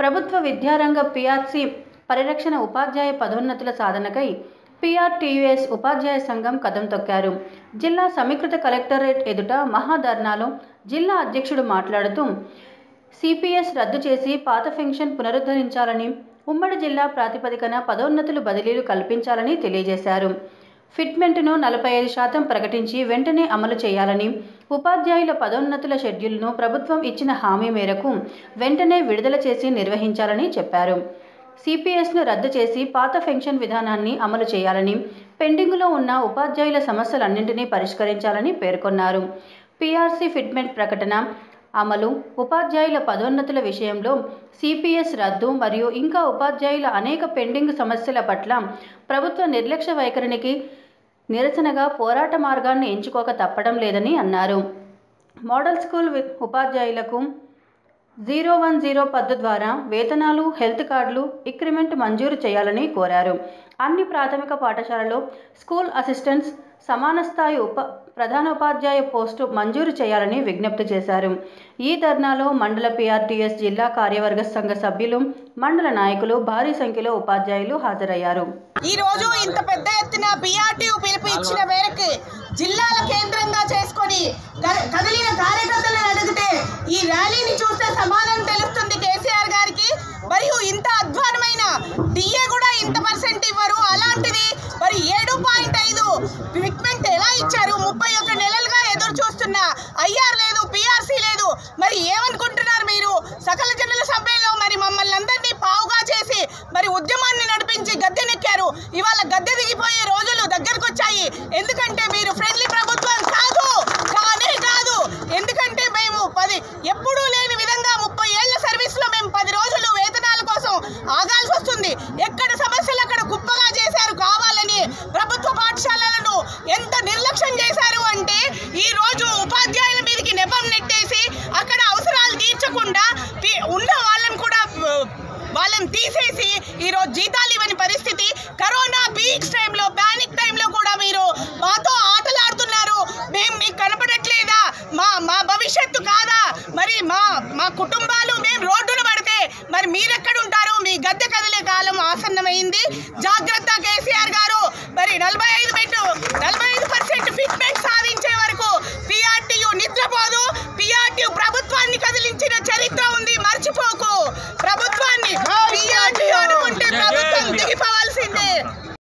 ప్రభుత్వ విద్యారంగ పిఆర్సీ పరిరక్షణ ఉపాధ్యాయ పదోన్నతుల సాధనకై పిఆర్టీయుఎస్ ఉపాధ్యాయ సంఘం కదం తొక్కారు జిల్లా సమీకృత కలెక్టరేట్ ఎదుట మహాధర్నాలో జిల్లా అధ్యక్షుడు మాట్లాడుతూ సిపిఎస్ రద్దు చేసి పాత పెన్షన్ పునరుద్ధరించాలని ఉమ్మడి జిల్లా ప్రాతిపదికన పదోన్నతులు బదిలీలు కల్పించాలని తెలియజేశారు ఫిట్మెంట్ను నలభై ఐదు శాతం ప్రకటించి వెంటనే అమలు చేయాలని ఉపాధ్యాయుల పదోన్నతుల షెడ్యూల్ను ప్రభుత్వం ఇచ్చిన హామీ మేరకు వెంటనే విడుదల చేసి నిర్వహించాలని చెప్పారు సిపిఎస్ను రద్దు చేసి పాత పెన్షన్ విధానాన్ని అమలు చేయాలని పెండింగులో ఉన్న ఉపాధ్యాయుల సమస్యలన్నింటినీ పరిష్కరించాలని పేర్కొన్నారు పిఆర్సీ ఫిట్మెంట్ ప్రకటన అమలు ఉపాధ్యాయుల పదోన్నతుల విషయంలో సిపిఎస్ రద్దు మరియు ఇంకా ఉపాధ్యాయుల అనేక పెండింగ్ సమస్యల పట్ల ప్రభుత్వ నిర్లక్ష్య వైఖరికి నిరసనగా పోరాట మార్గాన్ని ఎంచుకోక తప్పడం లేదని అన్నారు మోడల్ స్కూల్ వి- ఉపాధ్యాయులకు జీరో వన్ జీరో పద్ధతి ద్వారా వేతనాలు హెల్త్ కార్డులు ఇంక్రిమెంట్ మంజూరు చేయాలని కోరారు అన్ని ప్రాథమిక పాఠశాలలో స్కూల్ అసిస్టెంట్స్ సమాన స్థాయి ఉప ప్రధానోపాధ్యాయ పోస్టు మంజూరు చేయాలని విజ్ఞప్తి చేశారు ఈ ధర్నాలో మండల పిఆర్టీఎస్ జిల్లా కార్యవర్గ సంఘ సభ్యులు మండల నాయకులు భారీ సంఖ్యలో ఉపాధ్యాయులు హాజరయ్యారు ఈ రోజు ఇంత పెద్ద ఎత్తున పిఆర్టీయు పిలుపు ఇచ్చిన మేరకు జిల్లాల కేంద్రంగా చేసుకొని క- కదిలిన కార్యకర్తలను అడిగితే ఈ ర్యాలీని చూస్తే సమాధానం తెలుస్తుంది కేసీఆర్ గారికి మరియు ఇంత అధ్వానమైన డిఏ కూడా ఇంత పర్సెంట్ ఇవ్వరు అలాంటిది మరి ఏడు పాయింట్ ఐదు పిక్మెంట్ ఎలా ఇచ్చారు ముప్పై ఒక్క నెలలుగా ఎదురు చూస్తున్నా ఐఆర్ లేదు పిఆర్సీ లేదు మరి ఏమనుకుంటున్నారు మీరు సకల జనుల సభ్యుల్లో మరి మమ్మల్ని అందరినీ పావుగా చేసి మరి ఉద్యమాన్ని నడిపించి గద్దెనెక్కారు ఇవాళ గద్దె దిగిపోయే రోజులు దగ్గరకు వచ్చాయి ఎందుకంటే మీరు ఫ్రెండ్లీ ప్రభుత్వం కాదు కానే కాదు ఎందుకంటే మేము పది ఎప్పుడూ లేని విధంగా ముప్పై ఏళ్ల సర్వీస్ లో మేము పది రోజులు వేతనాల కోసం ఆగాల్సి వస్తుంది ఎక్కడ సమస్యలు అక్కడ కుప్పగా చేశారు కావాలని ప్రభుత్వ పాఠశాలలను ఎంత నిర్లక్ష్యం చేశారు అంటే ఈ రోజు